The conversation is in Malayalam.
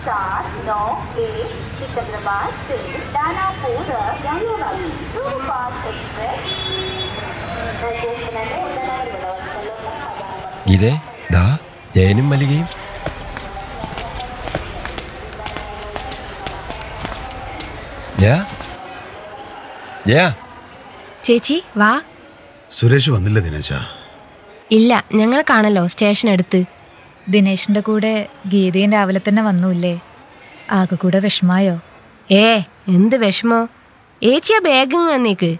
सात नौ एक सिकंदराबाद से दानापुर जानेवाली सुपरफास्ट एक्सप्रेस ഇതേ ദാ ജയനും മല്ലികയും ജയ ജയ ചേച്ചി വാ സുരേഷ് വന്നില്ല ദിനേശ ഇല്ല ഞങ്ങൾ കാണല്ലോ സ്റ്റേഷൻ അടുത്ത് ദിനേശിന്റെ കൂടെ ഗീതയും രാവിലെ തന്നെ വന്നൂല്ലേ ആകെ കൂടെ വിഷമായോ ഏ എന്ത് വിഷമോ ഏച്ചിയാ ബാഗിങ് വന്നേക്ക്